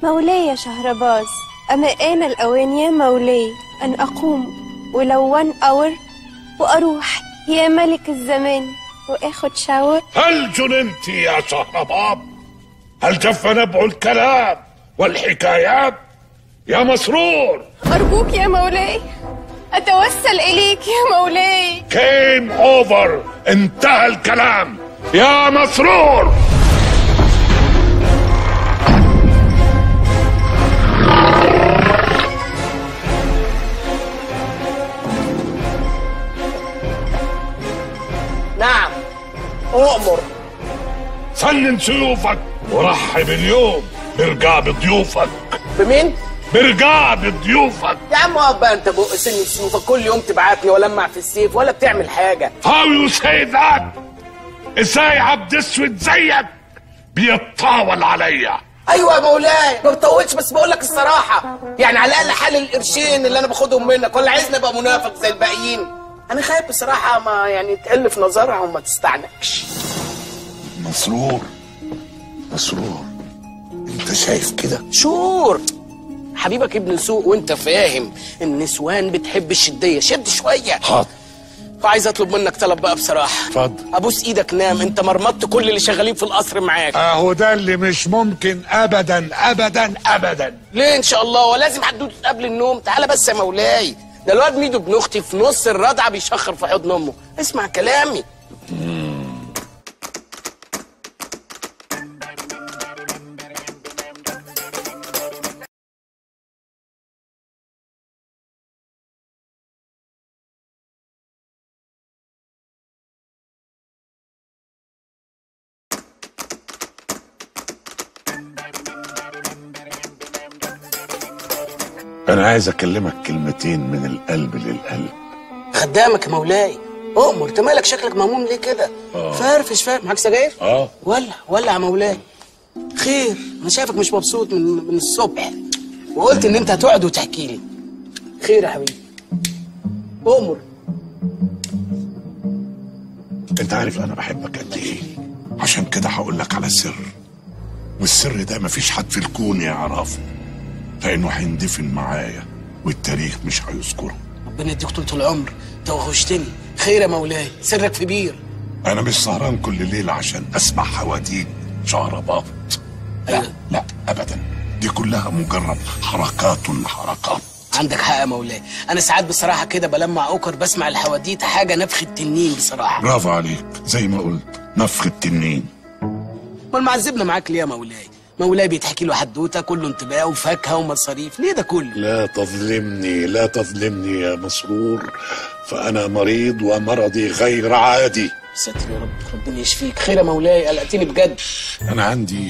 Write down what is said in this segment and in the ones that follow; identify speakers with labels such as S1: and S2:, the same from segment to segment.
S1: مولاي يا شهرباز أما آن الأوان يا مولاي أن أقوم ولو وان أور وأروح يا ملك الزمان وآخد شاور
S2: هل جننت يا شهرباب هل جف نبع الكلام والحكايات يا مسرور
S1: أرجوك يا مولاي أتوسل إليك يا مولاي
S2: كيم اوفر انتهى الكلام يا مسرور
S3: نعم أؤمر
S2: سنن سيوفك ورحب اليوم برقاب ضيوفك
S3: بمين؟
S2: برقاب ضيوفك
S3: يا عم اقف بقى انت بق سن سيوفك كل يوم تبعتني ولمع في السيف ولا بتعمل حاجة
S2: How you say that ازاي عبد اسود زيك بيتطاول عليا
S3: ايوه يا مولاي ما بتطولش بس بقول لك الصراحة يعني على الاقل حل القرشين اللي انا باخدهم منك ولا عايزني ابقى منافق زي الباقيين انا خايف بصراحة ما يعني تقل في نظرها وما تستعنكش
S2: مسرور مسرور انت شايف كده
S3: شور حبيبك ابن سوق وانت فاهم النسوان بتحب الشدية شد شوية
S2: حاضر
S3: فعايز اطلب منك طلب بقى بصراحة
S2: اتفضل
S3: ابوس ايدك نام انت مرمطت كل اللي شغالين في القصر معاك
S2: اهو ده اللي مش ممكن ابدا ابدا ابدا
S3: ليه ان شاء الله ولازم حدوته قبل النوم تعالى بس يا مولاي ده الواد ميدو ابن اختي في نص الرضعه بيشخر في حضن امه اسمع كلامي
S2: انا عايز اكلمك كلمتين من القلب للقلب
S3: خدامك يا مولاي اؤمر انت مالك شكلك مهموم ليه كده فرفش فاهم معاك سجاير
S2: اه
S3: ولع ولع يا مولاي خير انا شايفك مش مبسوط من من الصبح وقلت ان انت هتقعد وتحكي لي خير يا حبيبي اؤمر
S2: انت عارف انا بحبك قد ايه عشان كده هقول لك على سر والسر ده مفيش حد في الكون يعرفه لانه هيندفن معايا والتاريخ مش هيذكره
S3: ربنا يديك طول العمر توحشتني خير يا مولاي سرك في بير
S2: انا مش سهران كل ليله عشان اسمع حواديت شهرباط لا
S3: أيوة.
S2: لا ابدا دي كلها مجرد حركات حركات
S3: عندك حق يا مولاي انا ساعات بصراحه كده بلمع اوكر بسمع الحواديت حاجه نفخ التنين بصراحه
S2: برافو عليك زي ما قلت نفخ التنين
S3: امال معذبنا معاك ليه يا مولاي مولاي بيتحكي له حدوته كله انتباه وفاكهه ومصاريف ليه ده كله
S2: لا تظلمني لا تظلمني يا مسرور فأنا مريض ومرضي غير عادي
S3: ستر يا رب ربنا يشفيك خير يا مولاي قلقتني بجد
S2: أنا عندي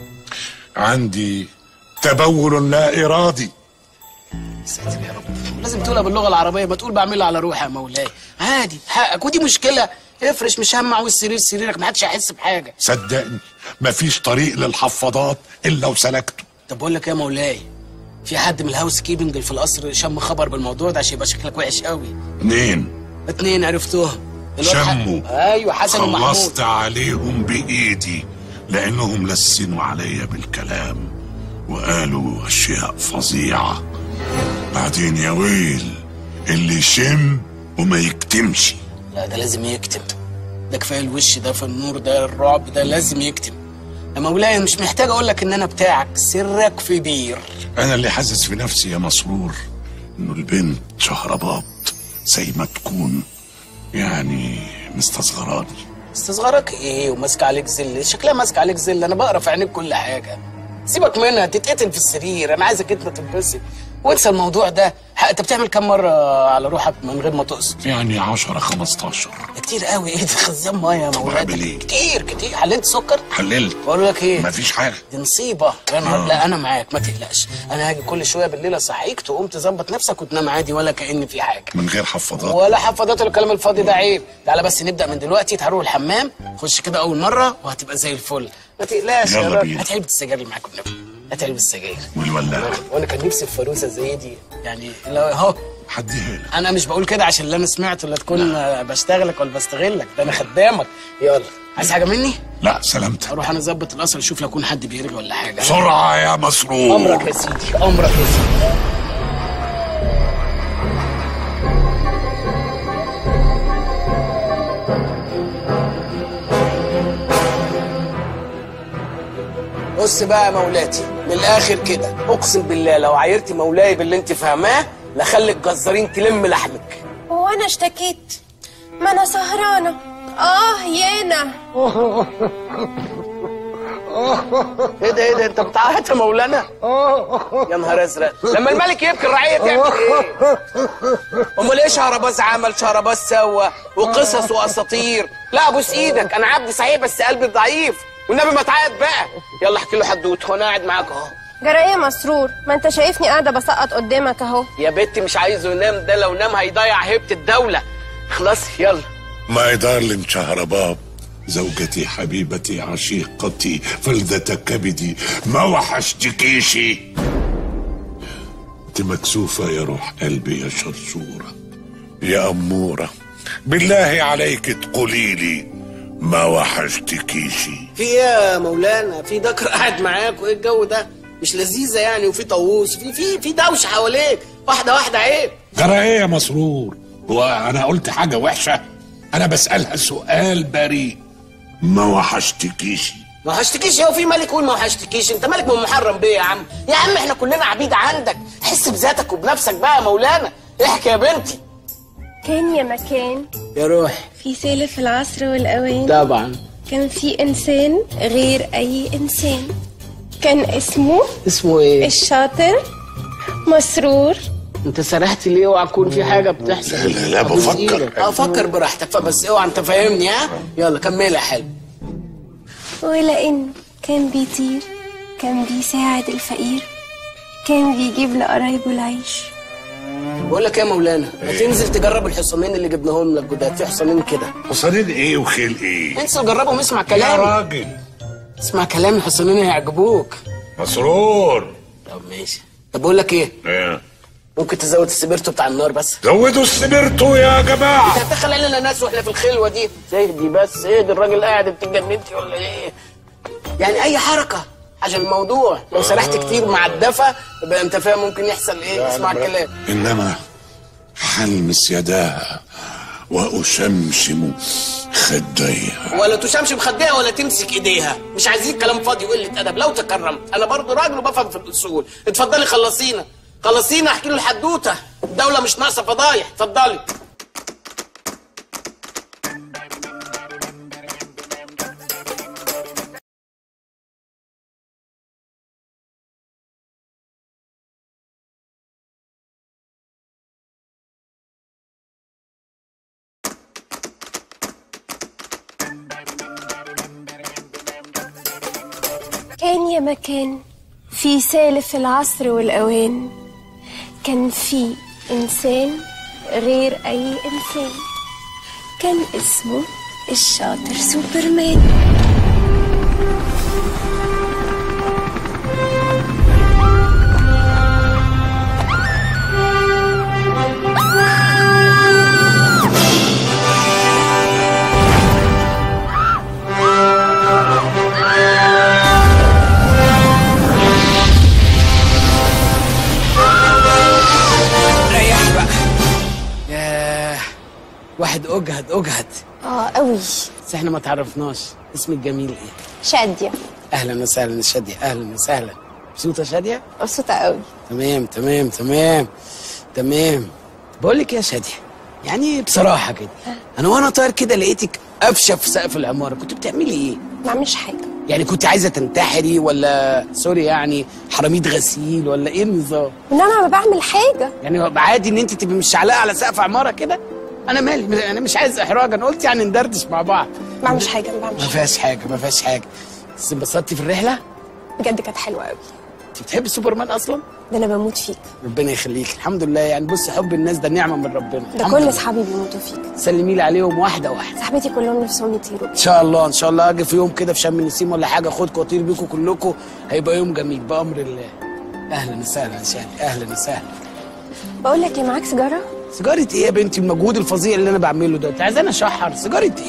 S2: عندي تبول لا إرادي
S3: ستر يا رب لازم تقولها باللغه العربيه ما تقول بعملها على روحي يا مولاي عادي حقك ودي مشكله افرش مش هم عاوز سرير سريرك ما حدش هيحس بحاجه
S2: صدقني مفيش طريق للحفاضات إلا وسلكته
S3: طب بقول لك إيه يا مولاي في حد من الهاوس كيبنج اللي في القصر شم خبر بالموضوع ده عشان يبقى شكلك وحش قوي
S2: اتنين
S3: اتنين عرفتوهم الواد ح-
S2: شموا.
S3: ايوه حسن ومحمود
S2: خلصت عليهم بإيدي لأنهم لسنوا عليا بالكلام وقالوا أشياء فظيعة بعدين يا ويل اللي يشم وما يكتمش
S3: لا ده لازم يكتم ده كفايه الوش ده في النور ده الرعب ده لازم يكتم يا مولاي مش محتاج اقول لك ان انا بتاعك سرك في بير
S2: أنا اللي حاسس في نفسي يا مسرور إنه البنت شهرباط زي ما تكون يعني مستصغراني
S3: استصغارك ايه وماسك عليك زل شكلها ماسك عليك زل انا بقرا في عينيك كل حاجه سيبك منها تتقتل في السرير انا عايزك انت تنبسط وانسى الموضوع ده ح- انت بتعمل كام مره على روحك من غير ما تقصد
S2: يعني عشرة خمستاشر
S3: ده كتير قوي ايه ده خزان ميه يا مولاي
S2: أعمل إيه؟
S3: كتير كتير حللت سكر
S2: حللت
S3: بقول لك ايه
S2: مفيش حاجة
S3: دي نصيبه يا نهار لا انا معاك ما تقلقش انا هاجي كل شويه بالليل اصحيك تقوم تظبط نفسك وتنام عادي ولا كأن في حاجه
S2: من غير حفاضات
S3: ولا حفاضات ولا الكلام الفاضي ده عيب تعالى بس نبدا من دلوقتي تعالوا الحمام خش كده اول مره وهتبقى زي الفل ما تقلقش يا
S2: يلا
S3: راجل
S2: بينا.
S3: هات علبه السجاير اللي معاك والنبي هات علبه السجاير
S2: والولاعة
S3: وانا كان نفسي في فانوسه زي دي يعني لو اهو
S2: حديها لك
S3: انا مش بقول كده عشان اللي انا سمعته لا تكون بشتغلك ولا بستغلك ده انا خدامك يلا عايز حاجه مني
S2: لا سلامتك
S3: اروح انا اظبط القصر اشوف لو يكون حد بيرجع ولا حاجه
S2: بسرعة يا مسرور
S3: امرك يا سيدي امرك يا سيدي بص بقى يا مولاتي من الاخر كده اقسم بالله لو عايرتي مولاي باللي انت فاهماه لخلي الجزارين تلم لحمك
S1: هو انا اشتكيت ما انا سهرانه اه يانا
S3: ايه ده ايه ده انت بتعيط يا مولانا يا نهار ازرق لما الملك يبكي الرعيه تعمل ايه امال ايه شهرباز عمل شهرباز سوى وقصص واساطير لا ابوس ايدك انا عبد صحيح بس قلبي ضعيف والنبي ما تعيط بقى يلا احكي له حدوته وانا قاعد معاك اهو
S1: جرايه مسرور ما انت شايفني قاعده بسقط قدامك اهو
S3: يا بنتي مش عايزه ينام ده لو نام هيضيع هيبه الدوله خلاص يلا
S2: ماي دارلينج شهرباب زوجتي حبيبتي عشيقتي فلذة كبدي ما وحشتكيشي انت مكسوفة يا روح قلبي يا شرشورة يا أمورة بالله عليك تقولي لي ما وحشتكيشي
S3: في ايه يا مولانا في دكر قاعد معاك وايه الجو ده مش لذيذه يعني وفي طاووس في في في دوشه حواليك واحده واحده عيب
S2: ترى ايه يا مسرور هو انا قلت حاجة وحشة انا بسألها سؤال بريء ما وحشتكيشي
S3: ما هشتكيش هو في ملك يقول ما هشتكيش انت ملك من محرم بيه يا عم يا عم احنا كلنا عبيد عندك حس بذاتك وبنفسك بقى يا مولانا احكي يا بنتي
S1: كان يا مكان
S3: يا روح
S1: في سالف العصر والاوان
S3: طبعا
S1: كان في انسان غير اي انسان كان اسمه
S3: اسمه ايه
S1: الشاطر مسرور
S3: انت سرحت ليه اوعى تكون في حاجه بتحصل
S2: لا، لا، لا،
S3: أبوس
S2: بفكر.
S3: إيدك. اه فكر براحتك فبس اوعى انت فاهمني ها يلا كمل يا حلو
S1: ولأن كان بيطير كان بيساعد الفقير كان بيجيب لقرايبه العيش
S3: بقول لك ايه يا مولانا ما تنزل تجرب الحصانين اللي جبناهم لك جداد في حصانين كده
S2: حصانين ايه وخيل ايه
S3: انزل جربهم اسمع
S2: يا
S3: كلامي
S2: راجل
S3: اسمع كلامي الحصانين هيعجبوك
S2: مسرور
S3: طب ماشي طب بقول لك ايه
S2: ايه
S3: ممكن تزود السبيرتو بتاع النار بس
S2: زودوا السبرتو يا جماعة
S3: انت هتدخل علينا ناس واحنا في الخلوه دي اهدي بس اهدي الراجل قاعد انت اتجننتي ولا ايه يعني اي حركه عشان الموضوع لو سرحت كتير مع الدفا يبقى انت فاهم ممكن يحصل ايه اسمع الكلام
S2: إنما حلمس يداها وأشمشم خديها
S3: ولا تشمش بخديها ولا تمسك ايديها مش عايزين كلام فاضي وقله ادب لو تكرمت انا برضو راجل وبفهم في الاصول اتفضلي خلصينا خلصينا احكي له الحدوته الدوله مش ناقصه فضايح اتفضلي
S1: كان يا مكان في سالف العصر والأوان كان في إنسان غير أي إنسان كان اسمه الشاطر سوبرمان
S3: ريح بقى ياه واحد اجهد اجهد
S1: اه قوي
S3: بس احنا ما تعرفناش اسمك جميل ايه
S1: شادية
S3: اهلا وسهلا يا شاديه اهلا وسهلا مبسوطه يا شاديه
S1: مبسوطة قوي
S3: تمام تمام تمام تمام بقول لك يا شاديه يعني بصراحه كده انا وانا طاير كده لقيتك قافشه في سقف العماره كنت بتعملي ايه
S1: ما عملش حاجة
S3: يعني كنت عايزه تنتحري ولا سوري يعني حراميد غسيل ولا ايه النظام
S1: إن أنا ما بعمل حاجة
S3: يعني عادي ان انت تبقي مش علقه على سقف عماره كده انا مالي انا مش عايز احراج انا قلت يعني ندردش مع بعض
S1: ما بعملش حاجة ما
S3: ما
S1: بعملش حاجة
S3: فيهاش حاجه ما فيهاش حاجه بس انبسطتي في الرحله
S1: بجد كانت حلوة قوي
S3: انت بتحبي سوبرمان اصلا
S1: ده أنا بموت فيك
S3: ربنا يخليك الحمد لله يعني بص حب الناس ده نعمه من ربنا
S1: ده
S3: الحمد
S1: كل
S3: لله.
S1: أصحابي بيموتوا فيك
S3: سلمي لي عليهم واحده واحده
S1: صاحبتي كلهم نفسهم يطيروا
S3: ان شاء الله ان شاء الله اجي في يوم كده في شم النسيم ولا حاجه اخدكم واطير بيكم كلكم هيبقى يوم جميل بامر الله اهلا وسهلا يا شادي اهلا وسهلا
S1: بقول لك إيه معاك سيجارة؟
S3: سيجاره ايه يا بنتي المجهود الفظيع اللي انا بعمله ده انت عايزاني اشحر سيجاره ايه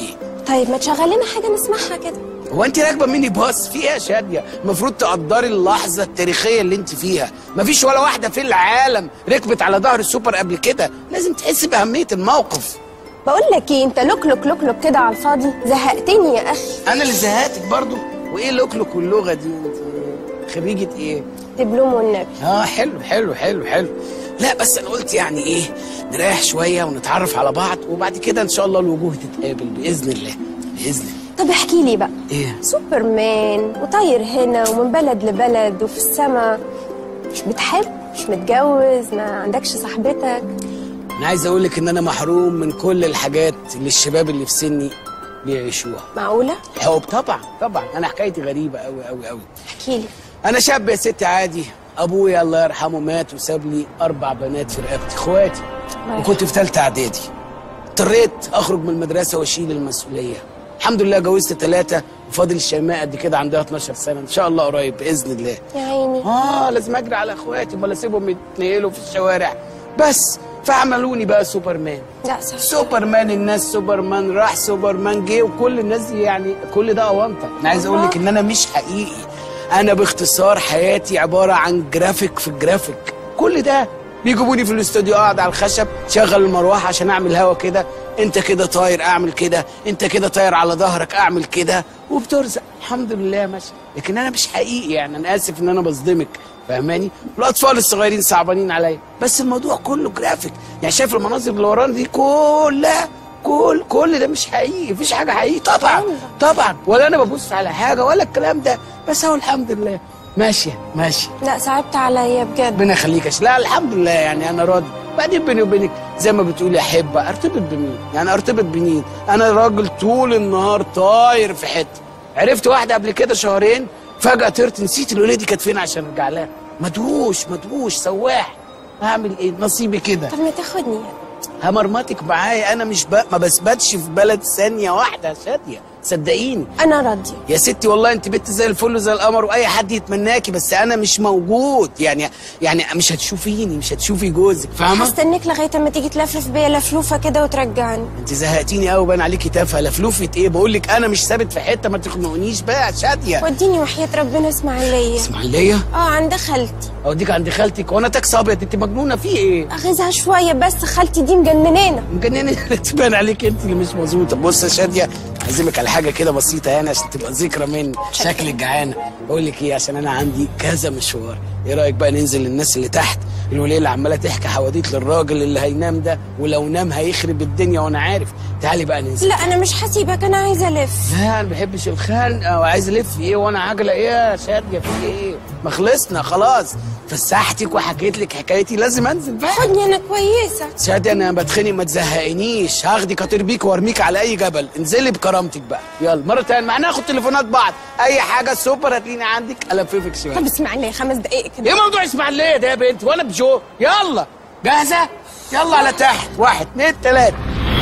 S1: طيب ما تشغل لنا حاجه نسمعها كده
S3: هو انت راكبه ميني باص في ايه يا شاديه المفروض تقدري اللحظه التاريخيه اللي انت فيها مفيش ولا واحده في العالم ركبت على ظهر السوبر قبل كده لازم تحسي باهميه الموقف
S1: بقول لك ايه انت لوكلوك لوكلوك كده على الفاضي زهقتني يا اخي
S3: انا اللي زهقتك برضو وايه لوكلوك واللغه دي انت خريجه ايه
S1: دبلوم والنبي
S3: اه حلو حلو حلو حلو لا بس انا قلت يعني ايه نريح شويه ونتعرف على بعض وبعد كده ان شاء الله الوجوه تتقابل باذن الله باذن الله
S1: طب احكي لي بقى
S3: ايه
S1: سوبرمان وطاير هنا ومن بلد لبلد وفي السما مش بتحب مش متجوز ما عندكش صاحبتك
S3: انا عايز اقول لك ان انا محروم من كل الحاجات اللي الشباب اللي في سني بيعيشوها
S1: معقولة؟
S3: حب طبعا طبعا انا حكايتي غريبه قوي قوي قوي
S1: احكي لي
S3: انا شاب يا ستي عادي ابويا الله يرحمه مات وساب لي اربع بنات في رقبتي اخواتي
S1: الله
S3: وكنت في ثالثه اعدادي اضطريت اخرج من المدرسه واشيل المسؤوليه الحمد لله جوزت ثلاثه وفاضل الشيماء قد كده عندها 12 سنه ان شاء الله قريب باذن الله
S1: يا عيني
S3: اه لازم اجري على اخواتي ولا اسيبهم يتنقلوا في الشوارع بس فعملوني بقى سوبرمان
S1: لا صح
S3: سوبرمان الناس سوبرمان راح سوبرمان جه وكل الناس دي يعني كل ده اونطه انا عايز اقول لك ان انا مش حقيقي انا باختصار حياتي عباره عن جرافيك في الجرافيك كل ده بيجيبوني في الاستوديو اقعد على الخشب شغل المروحه عشان اعمل هوا كده انت كده طاير اعمل كده انت كده طاير على ظهرك اعمل كده وبترزق الحمد لله ماشي لكن انا مش حقيقي يعني انا اسف ان انا بصدمك فاهماني الاطفال الصغيرين صعبانين عليا بس الموضوع كله جرافيك يعني شايف المناظر اللي ورانا دي كلها كل كل ده مش حقيقي مفيش حاجه حقيقي طبعا طبعا ولا انا ببص على حاجه ولا الكلام ده بس هو الحمد لله ماشيه ماشيه
S1: لا صعبت عليا بجد
S3: ربنا يخليك يا ش- لا الحمد لله يعني انا راضي بعدين بيني وبينك زي ما بتقولي احب ارتبط بمين يعني ارتبط بمين انا راجل طول النهار طاير في حته عرفت واحده قبل كده شهرين فجاه طرت نسيت الوليه دي كانت فين عشان ارجع لها مدهوش مدهوش سواح هعمل ايه نصيبي كده
S1: طب ما تاخدني يعني
S3: همرمطك معايا انا مش ب... ما بثبتش في بلد ثانيه واحده يا شاديه صدقيني
S1: انا راضية
S3: يا ستي والله انت بنت زي الفل وزي القمر واي حد يتمناكي بس انا مش موجود يعني يعني مش هتشوفيني مش هتشوفي جوزك فاهمه
S1: هستناك لغاية اما تيجي تلفلف بيا لفلوفة كده وترجعني
S3: انت زهقتيني قوي بان عليكي تافهه لفلوفه ايه بقول لك انا مش ثابت في حته ما تخنقنيش بقى يا شاديه
S1: وديني وحياة ربنا اسماعيلية
S3: اسماعيليه
S1: اه عند خالتي
S3: اوديك عند خالتك وانا تاكس ابيض انت مجنونه في ايه
S1: اغيظها شوية بس خالتي دي مجننانة
S3: مجننه تبان عليك انت اللي مش مظبوطه بص يا شاديه اعزمك على حاجه كده بسيطه يعني عشان تبقى ذكرى من شكلك جعانه بقول لك ايه عشان انا عندي كذا مشوار ايه رايك بقى ننزل للناس اللي تحت الوليه اللي عماله تحكي حواديت للراجل اللي هينام ده ولو نام هيخرب الدنيا وانا عارف تعالي بقى ننزل
S1: لا انا مش هسيبك انا عايزة الف
S3: لا انا ما بحبش الخنقه وعايز الف ايه وانا عجله ايه يا شاديه في ايه ما خلصنا خلاص فسحتك وحكيت لك حكايتي لازم انزل بقى
S1: خدني انا كويسة
S3: شادي انا بتخنق ما تزهقنيش هاخدك اطير بيك وارميك على اي جبل انزلي بكرامتك بقى يلا مره تانية معنا ناخد تليفونات بعض اي حاجه سوبر هتلاقيني عندك الففك شويه
S1: طب اسمعني خمس دقايق كده
S3: ايه موضوع اسماعيليه ده يا بنت وانا بجو يلا جاهزه يلا على تحت واحد اتنين تلاته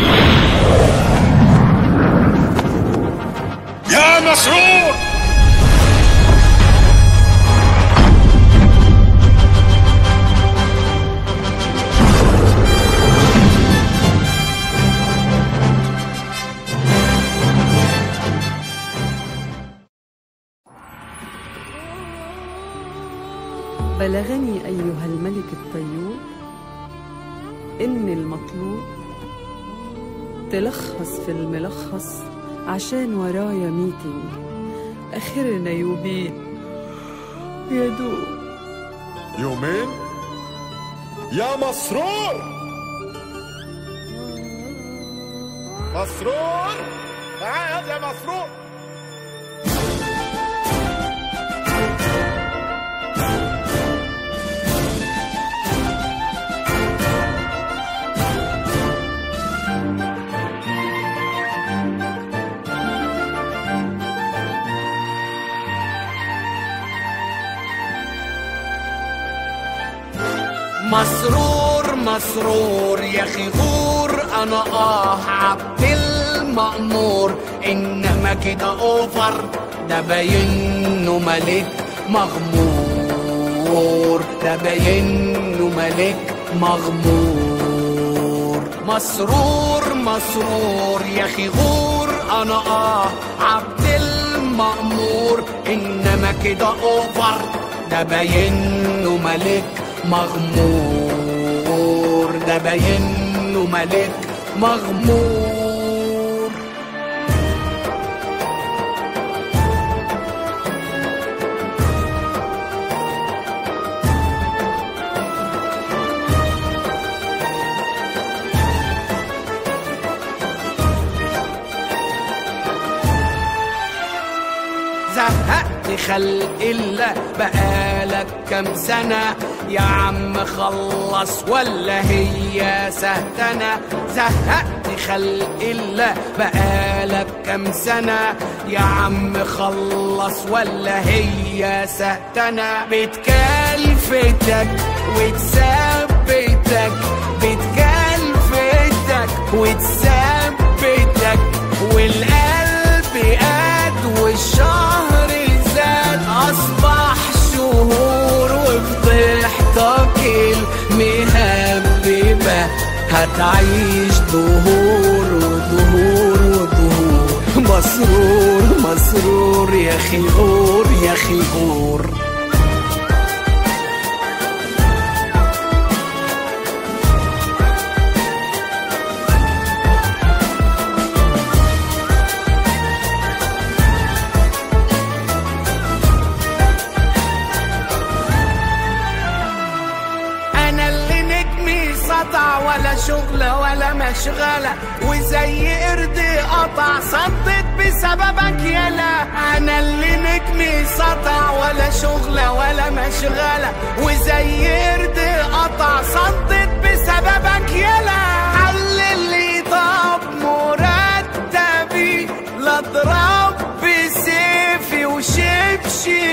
S2: يا مسرور
S4: بلغني أيها الملك الطيور إن المطلوب تلخص في الملخص عشان ورايا ميتنج آخرنا يومين يا دوب
S5: يومين يا مسرور مسرور تعال يا مسرور
S3: مسرور مسرور يا اخي غور انا اه عبد المأمور انما كده اوفر ده باينه ملك مغمور ده باينه ملك مغمور مسرور مسرور يا اخي غور انا اه عبد المأمور انما كده اوفر ده باينه ملك مغمور ده باينه ملك مغمور زهقت خلق الله بقالك كام سنة يا عم خلص ولا هي سهتنا زهقت خلق الله بقالك كام سنة يا عم خلص ولا هي سهتنا بتكلفتك وتثبتك بتكلفتك وتثبتك والقلب قد والشهر زاد اصبح شهور وفضحتك المهببة هتعيش دهور ودهور ودهور مسرور مسرور يا اخي غور يا اخي غور انا اللي نجمي سطع ولا شغلة ولا مشغلة وزي قرد قطع صدت بسببك يلا انا اللي نجمي سطع ولا شغلة ولا مشغلة وزي قرد قطع صدت بسببك يلا حلل لي طب مرتبي لا اضرب بسيفي وشبشب